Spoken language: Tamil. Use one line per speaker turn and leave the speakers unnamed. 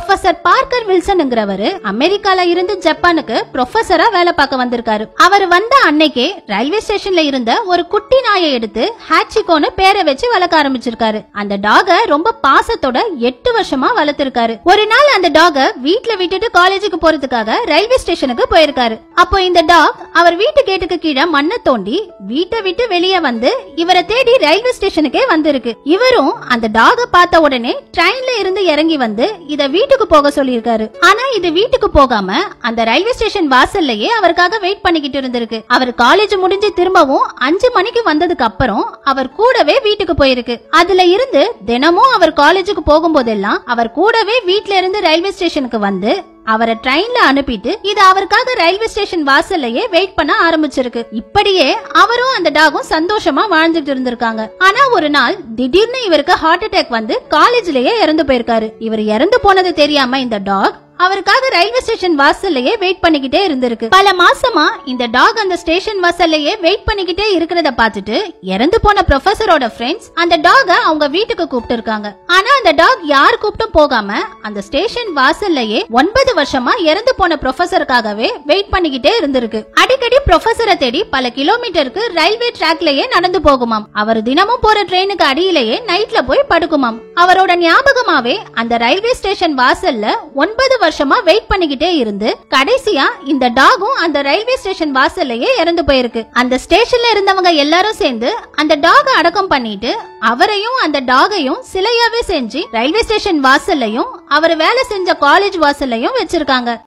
ப்ரொஃபசர் பார்க்கர் வில்சன்ங்கிறவரு அமெரிக்கால இருந்து ஜப்பானுக்கு ப்ரொஃபசரா வேலை பார்க்க வந்திருக்காரு அவர் வந்த அன்னைக்கே ரயில்வே ஸ்டேஷன்ல இருந்த ஒரு குட்டி நாயை எடுத்து ஹாச்சிகோன்னு பேரை வச்சு வளர்க்க ஆரம்பிச்சிருக்காரு அந்த டாக ரொம்ப பாசத்தோட எட்டு வருஷமா வளர்த்திருக்காரு ஒரு நாள் அந்த டாக வீட்ல விட்டுட்டு காலேஜுக்கு போறதுக்காக ரயில்வே ஸ்டேஷனுக்கு போயிருக்காரு அப்போ இந்த டாக் அவர் வீட்டு கேட்டுக்கு கீழே மண்ணை தோண்டி வீட்டை விட்டு வெளியே வந்து இவரை தேடி ரயில்வே ஸ்டேஷனுக்கே வந்திருக்கு இவரும் அந்த டாக பார்த்த உடனே ட்ரெயின்ல இருந்து இறங்கி வந்து இத வீட்டுக்கு போக சொல்லியிருக்காரு ஆனா இது வீட்டுக்கு போகாம அந்த ரயில்வே ஸ்டேஷன் வாசல்லையே அவருக்காக வெயிட் பண்ணிக்கிட்டு இருந்திருக்கு அவர் காலேஜ் முடிஞ்சு திரும்பவும் அஞ்சு மணிக்கு வந்ததுக்கு அப்புறம் அவர் கூடவே வீட்டுக்கு போயிருக்கு அதுல இருந்து தினமும் அவர் காலேஜுக்கு போகும்போதெல்லாம் அவர் கூடவே வீட்ல இருந்து ரயில்வே ஸ்டேஷனுக்கு வந்து அவரை ட்ரெயின்ல அனுப்பிட்டு இது அவருக்காக ரயில்வே ஸ்டேஷன் வாசல்லையே வெயிட் பண்ண ஆரம்பிச்சிருக்கு இப்படியே அவரும் அந்த டாகும் சந்தோஷமா வாழ்ந்துட்டு இருந்திருக்காங்க ஆனா ஒரு நாள் திடீர்னு இவருக்கு ஹார்ட் அட்டாக் வந்து காலேஜ்லயே இறந்து போயிருக்காரு இவர் இறந்து போனது தெரியாம இந்த டாக் அவருக்காக ரயில்வே ஸ்டேஷன் வாசல்லையே வெயிட் பண்ணிக்கிட்டே இருந்திருக்கு பல மாசமா இந்த டாக் அந்த ஸ்டேஷன் வாசல்லையே வெயிட் பண்ணிக்கிட்டே இருக்கிறத பார்த்துட்டு இறந்து போன ப்ரொஃபசரோட ஃப்ரெண்ட்ஸ் அந்த டாக அவங்க வீட்டுக்கு கூப்பிட்டு இருக்காங்க ஆனா அந்த டாக் யார் கூப்பிட்டும் போகாம அந்த ஸ்டேஷன் வாசல்லையே ஒன்பது வருஷமா இறந்து போன ப்ரொஃபசருக்காகவே வெயிட் பண்ணிக்கிட்டே இருந்திருக்கு அடிக்கடி ப்ரொஃபசரை தேடி பல கிலோமீட்டருக்கு ரயில்வே ட்ராக்லயே நடந்து போகுமாம் அவர் தினமும் போற ட்ரெயினுக்கு அடியிலேயே நைட்ல போய் படுக்குமாம் அவரோட ஞாபகமாவே அந்த ரயில்வே ஸ்டேஷன் வாசல்ல ஒன்பது வருஷமா வெயிட் பண்ணிக்கிட்டே இருந்து கடைசியா இந்த டாகும் அந்த ரயில்வே ஸ்டேஷன் வாசல்லையே இறந்து போயிருக்கு அந்த ஸ்டேஷன்ல இருந்தவங்க எல்லாரும் சேர்ந்து அந்த டாக அடக்கம் பண்ணிட்டு அவரையும் அந்த டாகையும் சிலையாவே செஞ்சு ரயில்வே ஸ்டேஷன் வாசல்லையும் அவர் வேலை செஞ்ச காலேஜ் வாசல்லையும் வச்சிருக்காங்க